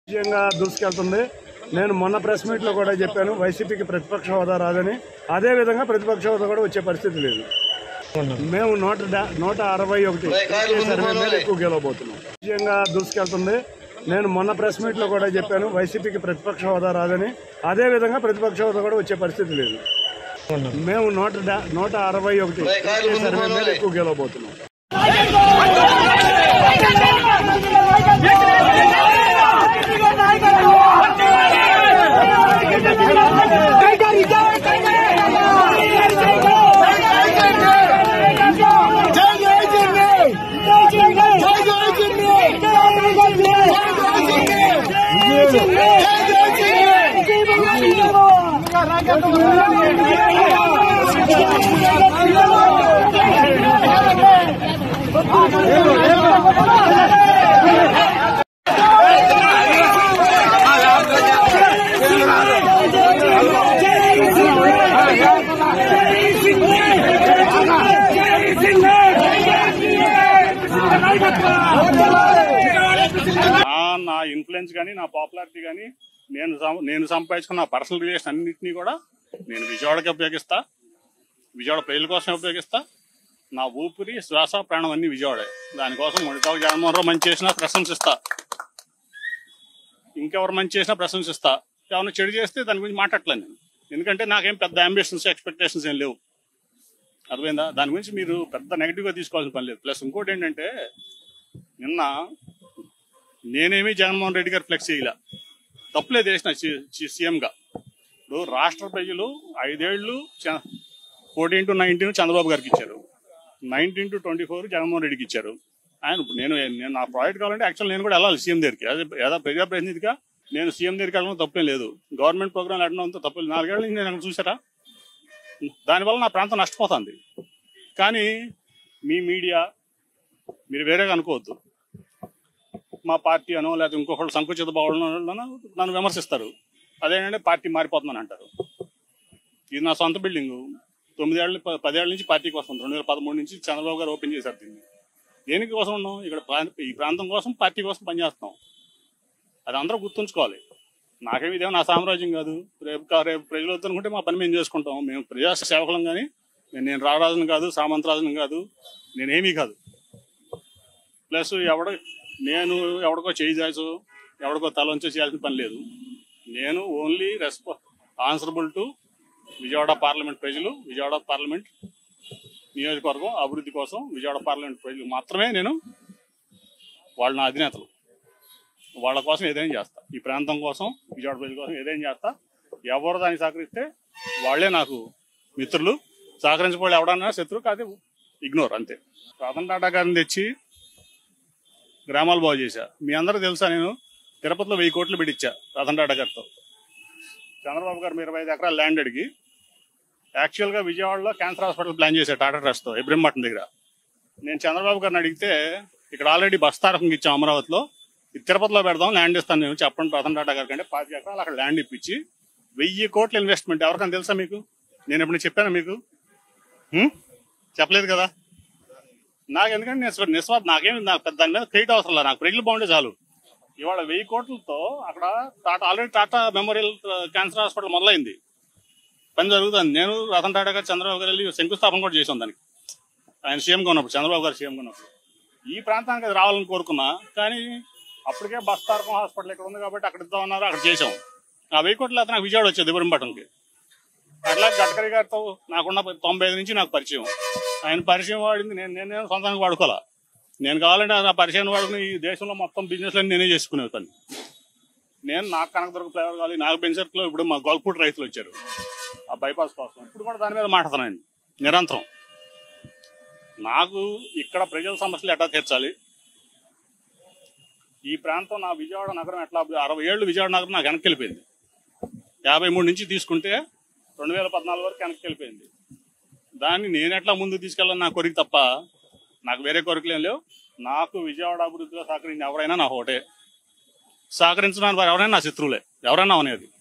విజయంగా దూసుకెళ్తుంది నేను మొన్న ప్రెస్ మీట్ లో కూడా చెప్పాను వైసీపీకి ప్రతిపక్ష హోదా రాదని అదే విధంగా ప్రతిపక్ష హోదా కూడా వచ్చే పరిస్థితి లేదు మేము నూట డా- నూట అరవై ఒకటి సర్వే మీద ఎక్కువ గెలవబోతున్నాం విజయంగా దూసుకెళ్తుంది నేను మొన్న ప్రెస్ మీట్ లో కూడా చెప్పాను వైసీపీకి ప్రతిపక్ష హోదా రాదని అదే విధంగా ప్రతిపక్ష హోదా కూడా వచ్చే పరిస్థితి లేదు మేము నూట డా- నూట అరవై ఒకటి సర్వే మీద ఎక్కువ గెలవబోతున్నాం నా నా ఇన్ఫ్లుయెన్స్ కానీ నా పాపులారిటీ కానీ నేను సం- నేను సంపాదించుకున్న నా పర్సనల్ రిలేషన్ అన్నింటినీ కూడా నేను విజయవాడకి ఉపయోగిస్తా విజయవాడ ప్రజల కోసం ఉపయోగిస్తా నా ఊపిరి శ్వాస ప్రాణం అన్ని విజయవాడే దానికోసం మొండితావు జగన్మోహన్ రావు మంచి చేసినా ప్రశంసిస్తా ఇంకెవరు మంచి చేసినా ప్రశంసిస్తా ఎవరైనా చెడు చేస్తే దాని గురించి మాట్లాడలేను నేను ఎందుకంటే నాకేం పెద్ద అంబిషన్స్ ఎక్స్పెక్టేషన్స్ ఏం లేవు అర్థమైందా దాని గురించి మీరు పెద్ద నెగిటివ్ గా తీసుకోవాల్సిన పని లేదు ప్లస్ ఇంకోటి ఏంటంటే నిన్న నేనేమి జగన్మోహన్ రెడ్డి గారు ఫ్లెక్స్ చేయలే తప్పులేదు వేసిన సీఎంగా ఇప్పుడు రాష్ట్ర ప్రజలు ఐదేళ్లు ఫోర్టీన్ టు నైన్టీన్ చంద్రబాబు గారికి ఇచ్చారు nineteen to twenty four Jaganmohan రెడ్డికి ఇచ్చారు ఆయన ఇప్పుడు నేను నేను నా ప్రాజెక్ట్ కావాలంటే యాక్చువల్ నేను కూడా వెళ్ళాలి సీఎం దగ్గరికి అదే ఏదో ప్రజాప్రతినిధిగా నేను సీఎం దగ్గరికి వెళ్ళడం తప్పేం లేదు గవర్నమెంట్ ప్రోగ్రామ్ వెళ్ళడం తప్పేం లేదు నాలుగేళ్ళ నుంచి నేను అక్కడ చూసారా దానివల్ల నా ప్రాంతం నష్టపోతుంది కానీ మీ మీడియా మీరు వేరేగా అనుకోవద్దు మా పార్టీ అనో లేకపోతే ఇంకొకళ్ళు సంకుచిత భావనో నన్ను విమర్శిస్తారు అదేంటంటే పార్టీ మారిపోతుందని అంటారు ఇది నా సొంత బిల్డింగ్ తొమ్మిదేళ్ళ ప- పదేళ్ల నుంచి పార్టీకి వస్తుంది రెండు వేల పదమూడు నుంచి చంద్రబాబు గారు ఓపెన్ చేశారు దీన్ని దేనికి కోసం ఉన్నాం ఇక్కడ ప్రా- ఈ ప్రాంతం కోసం పార్టీ కోసం పనిచేస్తాం అది అందరూ గుర్తుంచుకోవాలి నాకేమి ఇదేమో నా సామ్రాజ్యం కాదు రేపు కా- రేపు ప్రజలు వద్దనుకుంటే మా పని మేము చేసుకుంటాం మేము ప్రజా సేవకులం కానీ నేను రారాజుని కాదు సామంతరాజుని కాదు నేనేమీ కాదు ప్లస్ ఎవడ నేను ఎవడికో చేయి చాచు ఎవడికో తల వంచో చేయాల్సిన పని లేదు నేను ఓన్లీ రెస్పా ఆన్సరబుల్ టు విజయవాడ పార్లమెంట్ ప్రజలు విజయవాడ పార్లమెంట్ నియోజకవర్గం అభివృద్ధి కోసం విజయవాడ పార్లమెంట్ ప్రజలు మాత్రమే నేను వాళ్ళు నా అధినేతలు వాళ్ళ కోసం ఏదైనా చేస్తా ఈ ప్రాంతం కోసం విజయవాడ ప్రజల కోసం ఏదైనా చేస్తా ఎవరు దానికి సహకరిస్తే వాళ్ళే నాకు మిత్రులు సహకరించబోళ్ళు ఎవడన్నా శత్రువు కాదు ఇగ్నోర్ అంతే రతన్ టాటా గారిని తెచ్చి గ్రామాలు బాగు చేశా మీ అందరూ తెలుసా నేను తిరుపతిలో వెయ్యి కోట్లు పెట్టించా రతన్ టాటా గారితో చంద్రబాబు గారు ఇరవై ఐదు ఎకరాల ల్యాండ్ అడిగి యాక్చువల్గా విజయవాడలో క్యాన్సర్ హాస్పిటల్ ప్లాన్ చేశారు టాటా ట్రస్ట్తో ఇబ్రహీంపట్నం దగ్గర నేను చంద్రబాబు గారిని అడిగితే ఇక్కడ ఆల్రెడీ బస్ తారకం ఇచ్చాం అమరావతిలో ఇది తిరుపతిలో పెడదాం ల్యాండ్ ఇస్తాను నేను చెప్పండి రతన్ టాటా గారి కంటే పాతి ఎకరాలు అక్కడ ల్యాండ్ ఇప్పించి వెయ్యి కోట్ల ఇన్వెస్ట్మెంట్ ఎవరికైనా తెలుసా మీకు నేను ఎప్పుడు చెప్పాను మీకు హ్మ్? చెప్పలేదు కదా నాకు ఎందుకంటే నేను నిస్వార్థ నాకేం నాకు పెద్ద దాని మీద క్రెడిట్ అవసరం లేదు నాకు ప్రజలు బాగుంటే చాలు ఇవాళ వెయ్యి కోట్లతో అక్కడ Tata already Tata memorial cancer hospital మొదలైంది పని జరుగుతుంది నేను రతన్ టాటా గారు చంద్రబాబు గారు వెళ్ళి శంకుస్థాపన కూడా చేసాం దానికి ఆయన సీఎంగా ఉన్నప్పుడు చంద్రబాబు గారు సీఎంగా ఉన్నప్పుడు ఈ ప్రాంతానికి అది రావాలని కోరుకున్నా కానీ అప్పటికే బస్ తారకం హాస్పిటల్ ఇక్కడ ఉంది కాబట్టి అక్కడ ఇద్దామన్నారు అక్కడ చేసాం ఆ వెయ్యి కోట్ల నాకు విజయవాడ వచ్చేది ఇబ్రహీంపట్నంకి అట్లా గడ్కరీ గారితో నాకున్న తొంభై ఐదు నుంచి నాకు పరిచయం ఆయన పరిచయం వాడింది నేను నేను సొంతానికి వాడుకోవాలా నేను కావాలంటే నా పరిచయం వాడుకుని ఈ దేశంలో మొత్తం బిజినెస్ అన్ని నేనే చేసుకునే పని నేను నాకు కనకదుర్గ ఫ్లేవర్ కావాలి నాకు బెంచర్లో ఇప్పుడు మా గోల్పూట్ రైతులు వచ్చారు ఆ బైపాస్ కోసం ఇప్పుడు కూడా దాని మీద మాట్లాడుతున్నాను నిరంతరం నాకు ఇక్కడ ప్రజల సమస్యలు ఎట్లా తీర్చాలి ఈ ప్రాంతం నా విజయవాడ నగరం ఎట్లా అభివృద్ధి- అరవై ఏళ్ళు విజయవాడ నగరం నాకు వెనక్కి వెళ్ళిపోయింది యాభై మూడు నుంచి తీసుకుంటే రెండు వేల పద్నాలుగు వరకు వెనక్కి వెళ్ళిపోయింది దాన్ని నేను ఎట్లా ముందుకు తీసుకెళ్ళాలని నా కోరిక తప్ప నాకు వేరే కోరికలు ఏం లేవు నాకు విజయవాడ అభివృద్ధిలో సహకరించిన ఎవరైనా నా ఒకటే సహకరించడానికి వారు ఎవరైనా నా శత్రువులే ఎవరైనా అనేది